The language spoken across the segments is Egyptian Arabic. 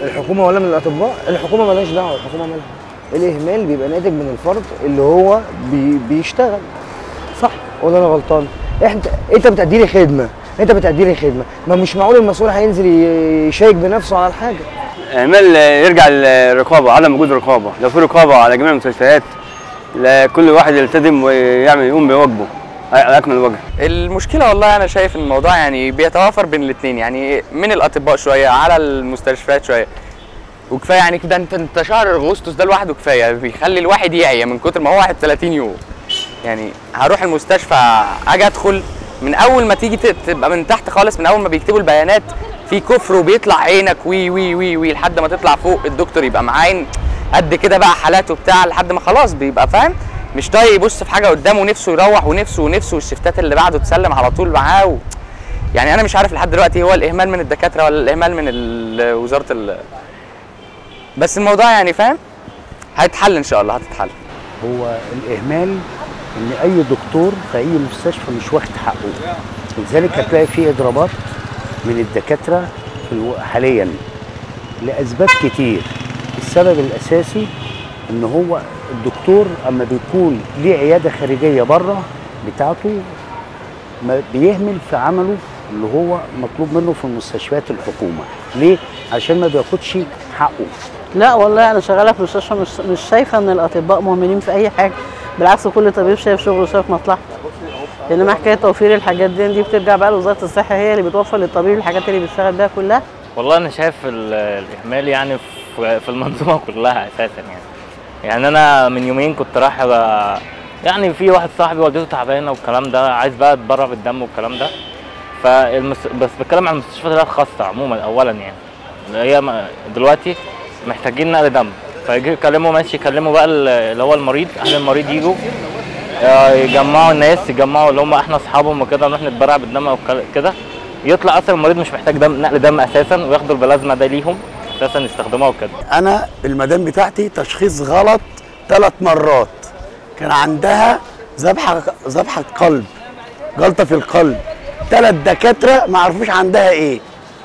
الحكومه ولا من الاطباء الحكومه مالهاش دعوه الحكومه مالها الاهمال بيبقى ناتج من الفرد اللي هو بي بيشتغل صح ولا انا غلطان انت انت بتأدي لي خدمه انت بتأدي لي خدمه ما مش معقول المسؤول هينزل ي- يشيك بنفسه على الحاجه اهمال يرجع للرقابه عدم وجود رقابه لو في رقابه على جميع المستشفيات لا كل واحد يلتزم ويعمل يقوم بواجبه على اكمل وجه المشكله والله انا شايف ان الموضوع يعني بيتوافر بين الاثنين يعني من الاطباء شويه على المستشفيات شويه وكفايه يعني كده انت انت شهر اغسطس ده لوحده كفايه بيخلي الواحد يعيا من كتر ما هو واحد 30 يوم يعني هروح المستشفى اجي ادخل من اول ما تيجي ت- تبقى من تحت خالص من اول ما بيكتبوا البيانات في كفر وبيطلع عينك وي وي وي وي لحد ما تطلع فوق الدكتور يبقى معاين قد كده بقى حالات وبتاع لحد ما خلاص بيبقى فاهم مش طايق يبص في حاجه قدامه نفسه يروح ونفسه ونفسه والشفتات اللي بعده تسلم على طول معاه و... يعني انا مش عارف لحد دلوقتي هو الاهمال من الدكاتره ولا الاهمال من ال- وزاره ال... بس الموضوع يعني فاهم هيتحل ان شاء الله هتتحل هو الإهمال إن أي دكتور في أي مستشفى مش واخد حقه لذلك هتلاقي في إضرابات من الدكاترة في الو... حاليا لأسباب كتير السبب الأساسي إن هو الدكتور أما بيكون ليه عيادة خارجية بره بتاعته ما بيهمل في عمله اللي هو مطلوب منه في مستشفيات الحكومة ليه؟ عشان ما بياخدش حقه لا والله انا شغاله في مستشفى مش مش شايفه ان الاطباء مهملين في اي حاجه بالعكس كل طبيب شايف شغله وشايف مصلحته انما حكايه توفير الحاجات دي دي بترجع بقى لوزاره الصحه هي اللي بتوفر للطبيب الحاجات اللي بيشتغل بيها كلها والله انا شايف ال- الاهمال يعني في في المنظومه كلها اساسا يعني يعني انا من يومين كنت رايح ب- يعني في واحد صاحبي والدته تعبانه والكلام ده عايز بقى اتبرع بالدم والكلام ده فالمس... بس بتكلم عن المستشفيات اللي هي الخاصه عموما اولا يعني اللي هي م- دلوقتي محتاجين نقل دم فيجي يكلموا ماشي يكلموا بقى ال- اللي هو المريض اهل المريض يجوا آه، يجمعوا الناس يجمعوا اللي هم احنا اصحابهم وكده نروح نتبرع بالدم او كل- كده يطلع اصلا المريض مش محتاج دم نقل دم اساسا وياخدوا البلازما ده ليهم اساسا يستخدموها وكده انا المدام بتاعتي تشخيص غلط ثلاث مرات كان عندها ذبحه ذبحه قلب جلطه في القلب ثلاث دكاتره ما عرفوش عندها ايه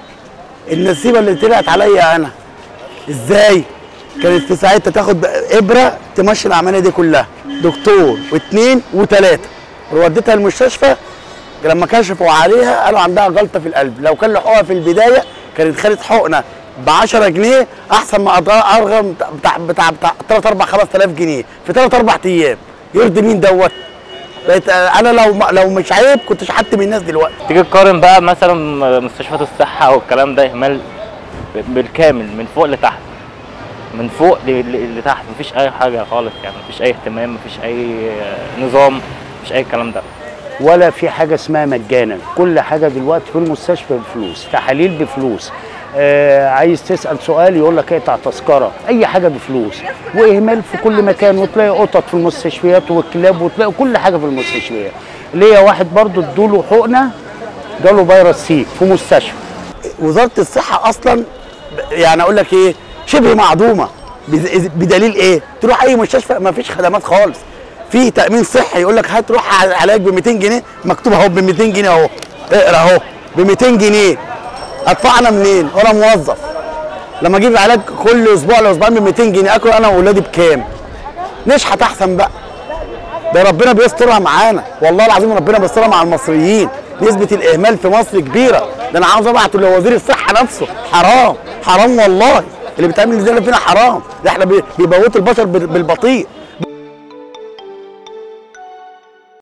النسيبه اللي طلعت عليا انا ازاي كانت في ساعتها تاخد ابره تمشي العمليه دي كلها دكتور واثنين وثلاثه وديتها المستشفى لما كشفوا عليها قالوا عندها جلطه في القلب لو كان لحقوها في البدايه كانت خدت حقنه ب 10 جنيه احسن ما أضر- ارغم بتاع بتاع بتاع 3 4 5000 جنيه في 3 4 ايام يرضي مين دوت بقيت انا لو لو مش عيب كنت شحت من الناس دلوقتي تيجي تقارن بقى مثلا مستشفيات الصحه والكلام ده اهمال بالكامل من فوق لتحت من فوق ل- ل- لتحت مفيش اي حاجه خالص يعني مفيش اي اهتمام مفيش اي آه، نظام مفيش اي الكلام ده ولا في حاجه اسمها مجانا كل حاجه دلوقتي في المستشفى بفلوس تحاليل بفلوس آه عايز تسال سؤال يقول لك اقطع تذكره اي حاجه بفلوس واهمال في كل مكان وتلاقي قطط في المستشفيات والكلاب وتلاقي كل حاجه في المستشفيات ليا واحد برضو ادوله حقنه جاله فيروس سي في مستشفى وزاره الصحه اصلا يعني اقول لك ايه شبه معدومه بز- بدليل ايه تروح اي مستشفى ما فيش خدمات خالص في تامين صحي يقول لك هتروح على علاج ب 200 جنيه مكتوب اهو ب 200 جنيه اهو اقرا اهو ب 200 جنيه ادفعنا منين وانا موظف لما اجيب علاج كل اسبوع لاسبوعين ب 200 جنيه اكل انا واولادي بكام نشحت احسن بقى ده ربنا بيسترها معانا والله العظيم ربنا بيسترها مع المصريين نسبة الإهمال في مصر كبيرة ده أنا عاوز أبعت لوزير الصحة نفسه حرام حرام والله اللي بيتعمل ده فينا حرام ده احنا بي- بيموتوا البشر بال- بالبطيء